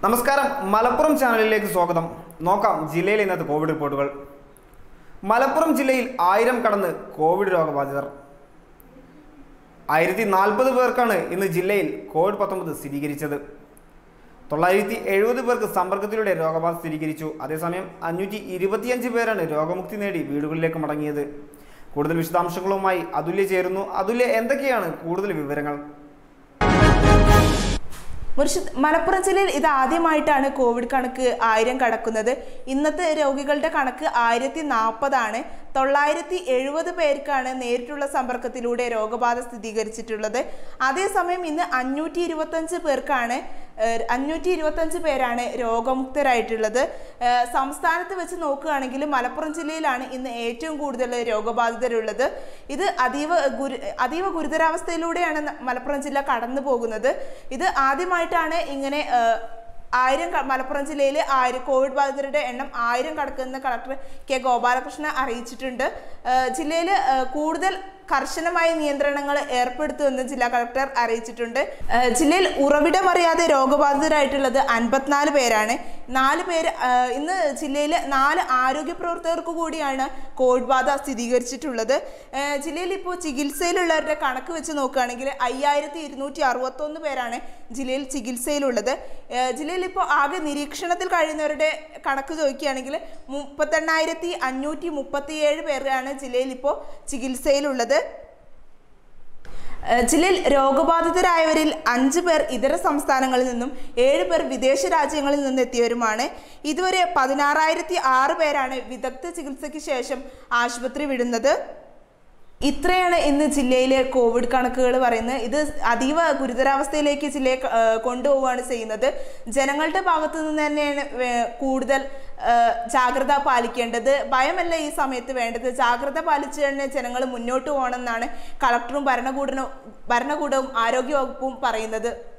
നമസ്കാരം മലപ്പുറം ചാനലിലേക്ക് സ്വാഗതം നോക്കാം ജില്ലയിലെ ഇന്നത്തെ കോവിഡ് റിപ്പോർട്ടുകൾ മലപ്പുറം ജില്ലയിൽ ആയിരം കടന്ന് കോവിഡ് രോഗബാധിതർ ആയിരത്തി നാൽപ്പത് പേർക്കാണ് ഇന്ന് ജില്ലയിൽ കോവിഡ് പത്തൊമ്പത് സ്ഥിരീകരിച്ചത് തൊള്ളായിരത്തി എഴുപത് പേർക്ക് സമ്പർക്കത്തിലൂടെ രോഗബാധ സ്ഥിരീകരിച്ചു അതേസമയം അഞ്ഞൂറ്റി ഇരുപത്തിയഞ്ച് പേരാണ് രോഗമുക്തി നേടി വീടുകളിലേക്ക് മടങ്ങിയത് കൂടുതൽ വിശദാംശങ്ങളുമായി അതുല്യ ചേരുന്നു അതുല്യ എന്തൊക്കെയാണ് കൂടുതൽ വിവരങ്ങൾ മുർഷിദ് മലപ്പുറം ജില്ലയിൽ ഇത് ആദ്യമായിട്ടാണ് കോവിഡ് കണക്ക് ആയിരം കടക്കുന്നത് ഇന്നത്തെ രോഗികളുടെ കണക്ക് ആയിരത്തി നാൽപ്പതാണ് തൊള്ളായിരത്തി എഴുപത് പേർക്കാണ് നേരിട്ടുള്ള സമ്പർക്കത്തിലൂടെ രോഗബാധ സ്ഥിരീകരിച്ചിട്ടുള്ളത് അതേസമയം ഇന്ന് അഞ്ഞൂറ്റി ഇരുപത്തഞ്ച് പേർക്കാണ് ഏഹ്, അഞ്ഞൂറ്റി ഇരുപത്തഞ്ച് പേരാണ് രോഗമുക്തരായിട്ടുള്ളത് ഏഹ്, സംസ്ഥാനത്ത് വെച്ച് നോക്കുകയാണെങ്കിൽ മലപ്പുറം ജില്ലയിലാണ് ഇന്ന് ഏറ്റവും കൂടുതൽ രോഗബാധിതരുള്ളത് ഇത് അതീവ ഗുരു അതീവ ഗുരുതരാവസ്ഥയിലൂടെയാണ് ന- മലപ്പുറം ജില്ല കടന്നു പോകുന്നത് ഇത് ആദ്യമായിട്ടാണ് ഇങ്ങനെ ഏഹ്, ആയിരം ക- മലപ്പുറം ജില്ലയിൽ ആയിരം കോവിഡ് ബാധിതരുടെ എണ്ണം ആയിരം കടക്കുന്ന കളക്ടർ കെ ഗോപാലകൃഷ്ണൻ അറിയിച്ചിട്ടുണ്ട് ജില്ലയിൽ കൂടുതൽ കർശനമായ നിയന്ത്രണങ്ങൾ ഏർപ്പെടുത്തുമെന്ന് ജില്ലാ കളക്ടർ അറിയിച്ചിട്ടുണ്ട് ഏഹ് ജില്ലയിൽ ഉറവിടമറിയാതെ രോഗബാധിതരായിട്ടുള്ളത് അൻപത്തിനാല് പേരാണ് നാല് പേര് ഏഹ് ഇന്ന് ജില്ലയിൽ നാല് ആരോഗ്യ പ്രവർത്തകർക്ക് കൂടിയാണ് കോവിഡ് ബാധ സ്ഥിരീകരിച്ചിട്ടുള്ളത് ഏഹ് ജില്ലയിൽ ഇപ്പോൾ ചികിത്സയിലുള്ളവരുടെ കണക്ക് വെച്ച് നോക്കുകയാണെങ്കിൽ അയ്യായിരത്തി ഇരുന്നൂറ്റി അറുപത്തൊന്ന് പേരാണ് ജില്ലയിൽ ചികിത്സയിലുള്ളത് ഏഹ് ജില്ലയിൽ ഇപ്പോൾ ആകെ നിരീക്ഷണത്തിൽ കഴിയുന്നവരുടെ കണക്ക് ചോദിക്കുകയാണെങ്കിൽ മുപ്പത്തെണ്ണായിരത്തി അഞ്ഞൂറ്റി മുപ്പത്തിയേഴ് പേരാണ് ജില്ലയിൽ ഇപ്പോൾ ചികിത്സയിലുള്ളത് ഏഹ് ജില്ലയിൽ രോഗബാധിതരായവരിൽ അഞ്ച് പേർ ഇതര സംസ്ഥാനങ്ങളിൽ നിന്നും ഏഴ് പേർ വിദേശ രാജ്യങ്ങളിൽ നിന്ന് എത്തിയവരുമാണ് ഇതുവരെ പതിനാറായിരത്തി ആറ് പേരാണ് വിദഗ്ധ ചികിത്സയ്ക്ക് ശേഷം ആശുപത്രി വിടുന്നത് ഇത്രയാണ് ഇന്ന് ജില്ലയിലെ കോവിഡ് കണക്കുകൾ പറയുന്നത് ഇത് അതീവ ഗുരുതരാവസ്ഥയിലേക്ക് ജില്ലയെ ക- ഏഹ് കൊണ്ടുപോവുകയാണ് ചെയ്യുന്നത് ജനങ്ങളുടെ ഭാഗത്തു നിന്ന് തന്നെയാണ് വേ- കൂടുതൽ ഏഹ് ജാഗ്രത പാലിക്കേണ്ടത് ഭയമല്ല ഈ സമയത്ത് വേണ്ടത് ജാഗ്രത പാലിച്ച് തന്നെ ജനങ്ങൾ മുന്നോട്ട് പോകണമെന്നാണ് കളക്ടറും ഭരണകൂടനും ഭരണകൂടവും ആരോഗ്യവകുപ്പും പറയുന്നത്